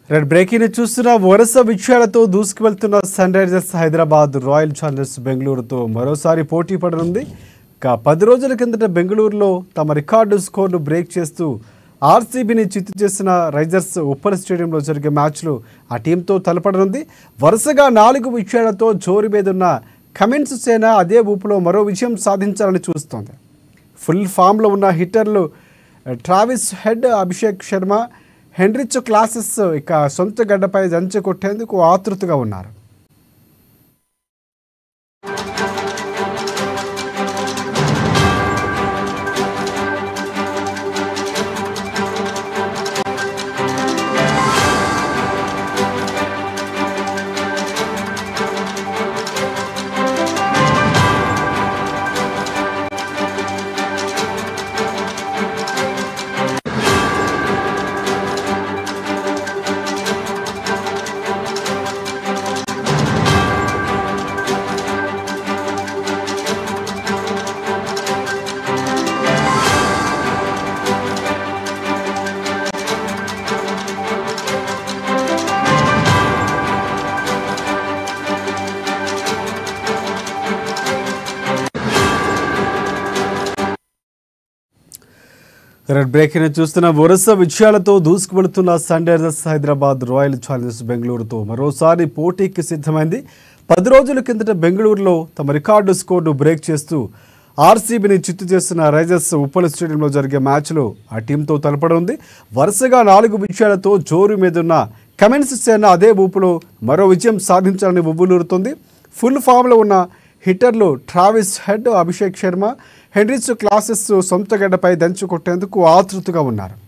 red breaking చూస్తున్న వరుస విజయాలతో దూసుకువెళ్తున్న Sunrisers Hyderabad Royal Challengers బెంగళూరుతో మరోసారి పోటీ పడనుంది ఇక పది రోజుల కిందట బెంగళూరులో తమ రికార్డు స్కోర్ను బ్రేక్ చేస్తూ ఆర్సీబీని చిత్తు చేసిన రైజర్స్ ఉప్పల్ స్టేడియంలో జరిగే మ్యాచ్లో ఆ టీంతో తలపడనుంది వరుసగా నాలుగు విజయాలతో జోరు మీదున్న కమిన్స్ సేన అదే ఊపులో మరో విజయం సాధించాలని చూస్తోంది ఫుల్ ఫామ్లో ఉన్న హిట్టర్లు Travis Head Abhishek Sharma Heinrich Klaasen ఇక సొంత గడ్డపై దంచి కొట్టేందుకు ఆతృతగా ఉన్నారు రెడ్ బ్రేకింగ్ చూస్తున్న వరుస విజయాలతో దూసుకువెళుతున్న Sunrisers Hyderabad Royal Challengers బెంగళూరుతో మరోసారి పోటీకి సిద్ధమైంది పది రోజుల కిందట బెంగళూరులో తమ రికార్డు స్కోర్ను బ్రేక్ చేస్తూ ఆర్సీబీని చిత్తు చేస్తున్న రైజర్స్ ఉప్పల్ స్టేడియంలో జరిగే మ్యాచ్లో ఆ టీంతో తలపడనుంది వరుసగా నాలుగు విజయాలతో జోరు మీదున్న కమెన్స్ సేన అదే ఊపులో మరో విజయం సాధించాలని ఉవ్వులూరుతుంది ఫుల్ ఫామ్లో ఉన్న హిట్టర్లు Travis Head Abhishek Sharma Heinrich Klaasen సొంత గడ్డపై దంచు కొట్టేందుకు ఆతృతగా ఉన్నారు